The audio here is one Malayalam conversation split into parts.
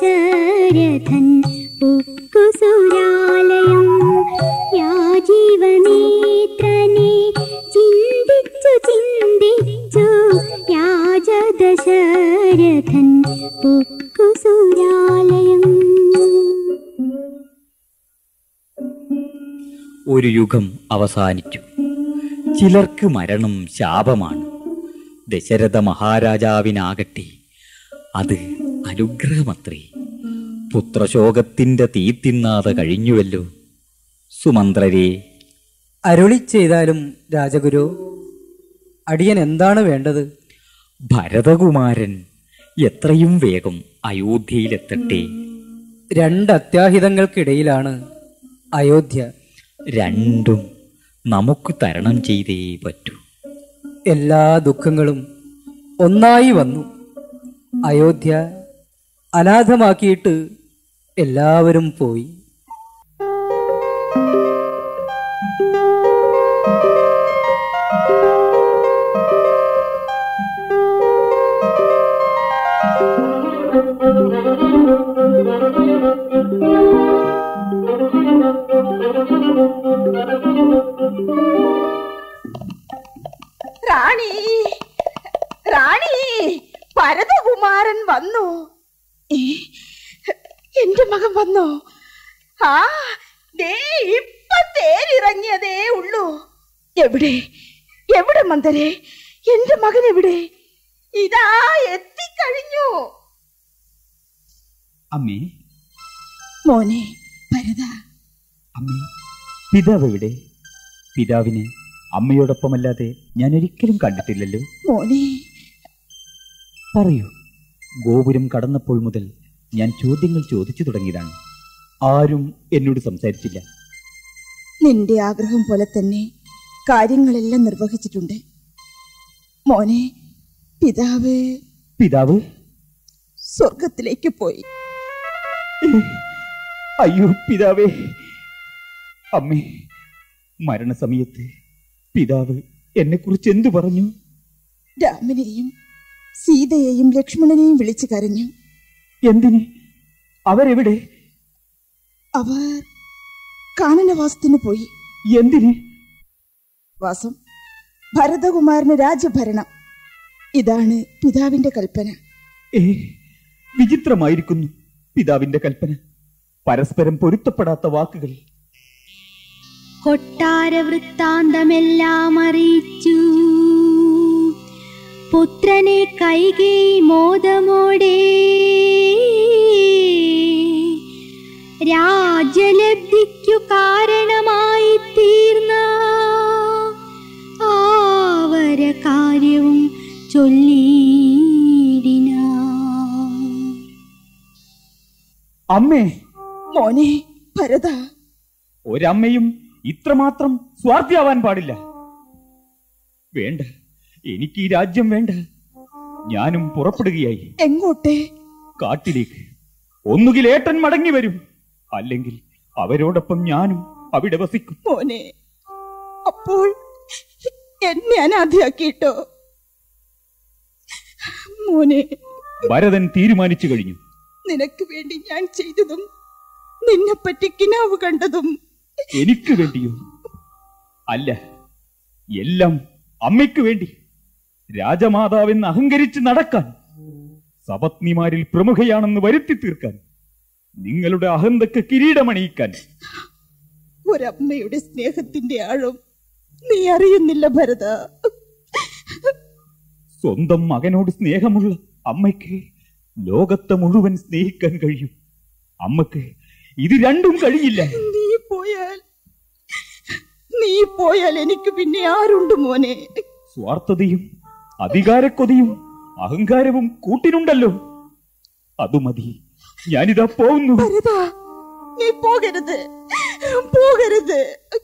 ദശരഥൻ ഉക്കുസുരാലയം യാജീവനേത്രനെ ചിന്തിച്ചു ചിന്തിച്ചു രാജ ദശരഥൻ ഉക്കുസുരാലയം ഒരു യുഗം അവസാനിച്ചു ചിലർക്ക് മരണം ശാപമാണ് ദശരഥ മഹാരാജാവിനാകട്ടെ അത് അനുഗ്രഹമത്രേ പുത്രശോകത്തിന്റെ തീ തിന്നാതെ കഴിഞ്ഞുവല്ലോ സുമന്ത്രരെ അരുളി ചെയ്താലും രാജഗുരു അടിയൻ എന്താണ് വേണ്ടത് ഭരതകുമാരൻ എത്രയും വേഗം അയോധ്യയിലെത്തട്ടെ രണ്ട് അത്യാഹിതങ്ങൾക്കിടയിലാണ് അയോധ്യ രണ്ടും നമുക്ക് തരണം ചെയ്തേ പറ്റൂ എല്ലാ ദുഃഖങ്ങളും ഒന്നായി വന്നു അയോധ്യ അനാഥമാക്കിയിട്ട് എല്ലാവരും പോയി റാണി റാണി ഭരതകുമാരൻ വന്നു ഏ, എന്റെ മകൻ വന്നോ ആ ദേ ഇപ്പൊ തേരിറങ്ങിയതേ ഉള്ളൂ എവിടെ എവിടെ മന്ദരെ എന്റെ മകൻ എവിടെ ഇതാ എത്തിക്കഴിഞ്ഞു അമ്മേ മോനെ ഭരത അമ്മേ പിതാവ് എവിടെ പിതാവിനെ അമ്മയോടൊപ്പമല്ലാതെ ഞാൻ ഒരിക്കലും കണ്ടിട്ടില്ലല്ലോ മോനെ പറയൂ ഗോപുരം കടന്നപ്പോൾ മുതൽ ഞാൻ ചോദ്യങ്ങൾ ചോദിച്ചു തുടങ്ങിയതാണ് ആരും എന്നോട് സംസാരിച്ചില്ല നിന്റെ ആഗ്രഹം പോലെ തന്നെ കാര്യങ്ങളെല്ലാം നിർവഹിച്ചിട്ടുണ്ട് മോനെ പിതാവ് പിതാവ് സ്വർഗത്തിലേക്ക് പോയി അയ്യോ പിതാവേ അമ്മേ മരണസമയത്ത് പിതാവ് എന്നെക്കുറിച്ച് എന്തു പറഞ്ഞു രാമനെയും സീതയെയും ലക്ഷ്മണനെയും വിളിച്ചു കരഞ്ഞു എന്തിന് അവരെവിടെ അവർ കാനനവാസത്തിന് പോയി എന്തിന് വാസം ഭരതകുമാരന് രാജ്യഭരണം ഇതാണ് പിതാവിന്റെ കൽപ്പന ഏ വിചിത്രമായിരിക്കുന്നു പിതാവിന്റെ കൽപ്പന പരസ്പരം പൊരുത്തപ്പെടാത്ത വാക്കുകൾ കൊട്ടാര വൃത്താന്തമെല്ലാം അറിയിച്ചു പുത്രനെ കൈകൈ മോദമോടെ രാജ്യലബ്ധിക്കു കാരണമായി തീർന്ന ആവര കാര്യവും ചൊല്ലിയിടിന അമ്മേ മോനെ ഭരത ഒരമ്മയും ഇത്രമാത്രം സ്വാർത്ഥിയാവാൻ പാടില്ല വേണ്ട എനിക്ക് ഈ രാജ്യം വേണ്ട ഞാനും പുറപ്പെടുകയായി എങ്ങോട്ടെ കാട്ടിലേക്ക് ഒന്നുകിൽ ഏട്ടൻ മടങ്ങി വരും അല്ലെങ്കിൽ അവരോടൊപ്പം ഞാനും അവിടെ വസിക്കും മോനെ അപ്പോൾ എന്നെ അനാഥയാക്കിട്ടോ മോനെ ഭരതൻ തീരുമാനിച്ചു കഴിഞ്ഞു നിനക്ക് വേണ്ടി ഞാൻ ചെയ്തതും നിന്നെപ്പറ്റി കിനാവ് കണ്ടതും എനിക്ക് വേണ്ടിയോ അല്ല എല്ലാം അമ്മയ്ക്ക് വേണ്ടി രാജമാതാവെന്ന് അഹങ്കരിച്ച് നടക്കാൻ സപത്നിമാരിൽ പ്രമുഖയാണെന്ന് വരുത്തി തീർക്കാൻ നിങ്ങളുടെ അഹന്തക്ക് കിരീടമണിയിക്കാൻ ഒരമ്മയുടെ സ്നേഹത്തിന്റെ ആഴം നീ അറിയുന്നില്ല ഭരത സ്വന്തം മകനോട് സ്നേഹമുള്ള അമ്മയ്ക്ക് ലോകത്തെ മുഴുവൻ സ്നേഹിക്കാൻ കഴിയും അമ്മക്ക് ഇത് രണ്ടും കഴിയില്ല നീ പോയാൽ നീ പോയാൽ എനിക്ക് പിന്നെ ആരുണ്ട് മോനെ സ്വാർത്ഥതയും അധികാരക്കൊതിയും അഹങ്കാരവും കൂട്ടിനുണ്ടല്ലോ അതു മതി ഞാനിതാ പോകുന്നു ഭരത നീ പോകരുത് പോകരുത്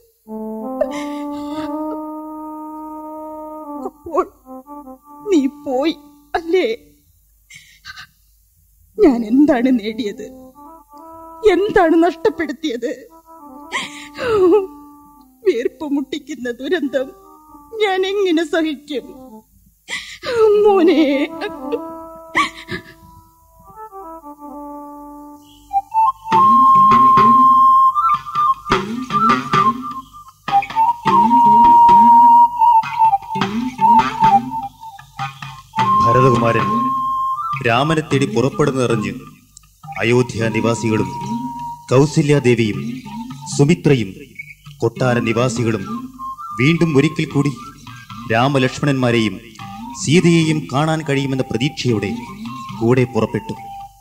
അപ്പോൾ നീ പോയി അല്ലേ ഞാൻ എന്താണ് നേടിയത് എന്താണ് നഷ്ടപ്പെടുത്തിയത് വീർപ്പ് മുട്ടിക്കുന്ന ദുരന്തം ഞാൻ എങ്ങനെ സഹിക്കും മോനെ ഭരതകുമാരൻ രാമനെ തേടി പുറപ്പെടുന്നറിഞ്ഞ് അയോധ്യ നിവാസികളും കൗസല്യാദേവിയും സുമിത്രയും കൊട്ടാര നിവാസികളും വീണ്ടും ഒരിക്കൽ കൂടി രാമലക്ഷ്മണന്മാരെയും സീതയെയും കാണാൻ കഴിയുമെന്ന പ്രതീക്ഷയോടെ കൂടെ പുറപ്പെട്ടു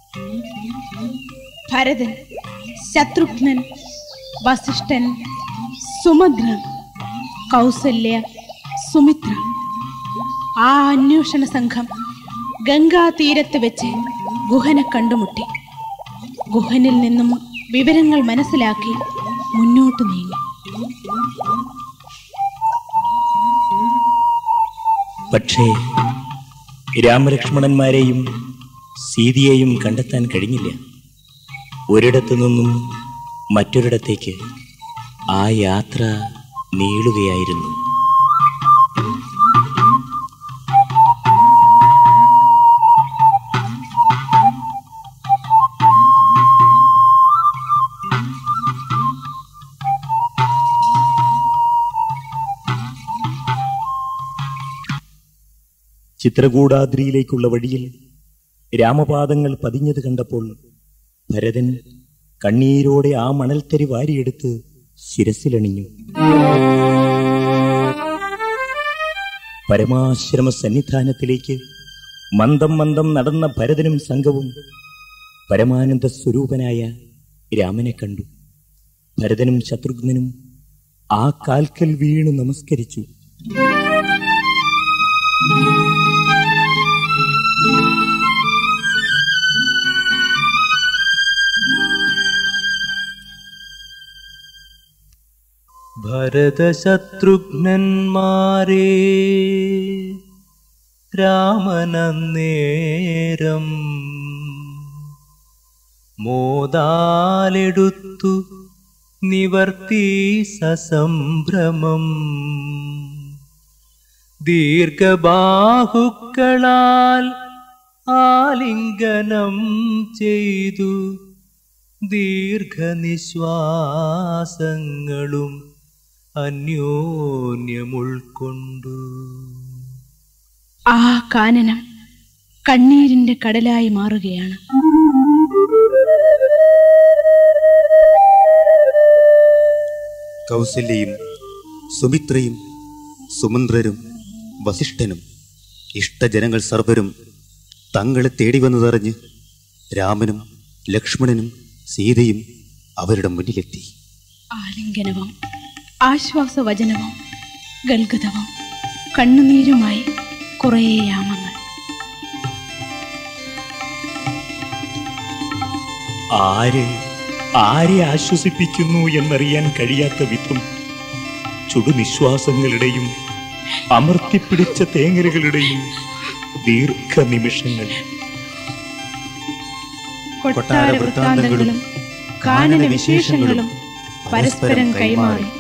ഭരതൻ ശത്രുഘ്നൻ വസിഷ്ഠൻ സുമദ്ര കൗസല്യ സുമിത്ര ആ അന്വേഷണ സംഘം ഗംഗാ തീരത്ത് വെച്ച് ഗുഹനെ കണ്ടുമുട്ടി ഗുഹനിൽ നിന്നും വിവരങ്ങൾ മനസ്സിലാക്കി മുന്നോട്ട് നീങ്ങി പക്ഷേ രാമലക്ഷ്മണന്മാരെയും സീതയെയും കണ്ടെത്താൻ കഴിഞ്ഞില്ല ഒരിടത്തു നിന്നും മറ്റൊരിടത്തേക്ക് ആ യാത്ര നീളുകയായിരുന്നു ചിത്രകൂടാദ്രിയിലേക്കുള്ള വഴിയിൽ രാമപാദങ്ങൾ പതിഞ്ഞത് കണ്ടപ്പോൾ ഭരതൻ കണ്ണീരോടെ ആ മണൽത്തരി വാരിയെടുത്ത് ശിരസിലണിഞ്ഞു പരമാശ്രമ സന്നിധാനത്തിലേക്ക് മന്ദം മന്ദം നടന്ന ഭരതനും സംഘവും പരമാനന്ദ സ്വരൂപനായ രാമനെ കണ്ടു ഭരതനും ശത്രുഘ്നനും ആ കാൽക്കൽ വീണു നമസ്കരിച്ചു ഭരതശത്രുഘ്നന്മാരെ രാമനന്നേരം മോദാലെടുത്തു നിവർത്തി സസംഭ്രമം ദീർഘബാഹുക്കളാൽ ആലിംഗനം ചെയ്തു ദീർഘനിശ്വാസങ്ങളും അന്യോന്യമുൾക്കൊണ്ടു ആ കാനനം കണ്ണീരിന്റെ കടലായി മാറുകയാണ് കൗസല്യയും സുമിത്രയും സുമന്ത്രരും വസിഷ്ഠനും ഇഷ്ടജനങ്ങൾ സർവരും തങ്ങളെ തേടി വന്നതറിഞ്ഞ് രാമനും ലക്ഷ്മണനും സീതയും അവരുടെ മുന്നിലെത്തി ആലിംഗനവും ആശ്വാസവചനവും ഗൽഗതവും കണ്ണുനീരുമായി കുറേ യാമങ്ങൾ ആര് ആരെ ആശ്വസിപ്പിക്കുന്നു എന്നറിയാൻ കഴിയാത്ത വിധം ചുടുനിശ്വാസങ്ങളുടെയും അമർത്തിപ്പിടിച്ച തേങ്ങലുകളുടെയും ദീർഘനിമിഷങ്ങൾ കൊട്ടാര വൃത്താന്തങ്ങളും കാനന വിശേഷങ്ങളും പരസ്പരം കൈമാറി